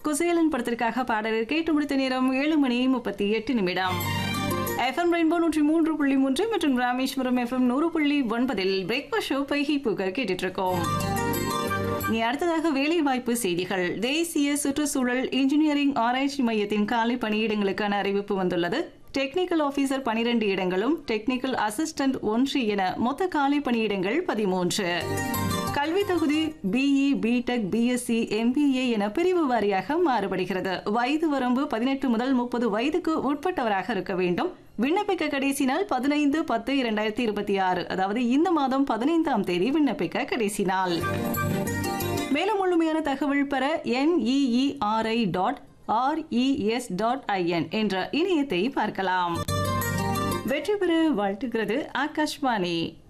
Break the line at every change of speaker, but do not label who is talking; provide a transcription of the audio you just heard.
குசேலன் படத்திற்காக பாடல் கேட்டு முடித்த நேரம் ஏழு மணி முப்பத்தி எட்டு நிமிடம் எஃப்எம் ரெயின்போ நூற்றி மூன்று புள்ளி மூன்று மற்றும் ராமேஸ்வரம் எஃப்எம் நூறு புள்ளி ஒன்பதில் பிரேக்ஃபாஸ்ட் ஷோ பைகி புகழ் கேட்டுட்டு இருக்கோம் இனி அடுத்ததாக வேலைவாய்ப்பு செய்திகள் தேசிய சுற்றுச்சூழல் இன்ஜினியரிங் ஆராய்ச்சி மையத்தின் காலி பணியிடங்களுக்கான அறிவிப்பு வந்துள்ளது டெக்னிக்கல் ஆபீசர் பனிரெண்டு இடங்களும் டெக்னிக்கல் அசிஸ்டன்ட் ஒன்று என மொத்த காலி பணியிடங்கள் பதிமூன்று கல்வி தகுதி பிஇ பிடெக் பிஎஸ்சி எம்பிஏ என பிரிவு வாரியாக மாறுபடுகிறது வயது வரம்பு பதினெட்டு முதல் முப்பது வயதுக்கு உட்பட்டவராக இருக்க வேண்டும் விண்ணப்பிக்க கடைசி நாள் பதினைந்து பத்து இரண்டாயிரத்தி இருபத்தி ஆறு அதாவது இந்த மாதம் பதினைந்தாம் தேதி விண்ணப்பிக்க கடைசி நாள் மேலும் முழுமையான தகவல் பெற NEERI dot RES dot IN என்ற இணையத்தை பார்க்கலாம் வெற்றி பெற வாழ்த்துகிறது ஆகாஷ்வாணி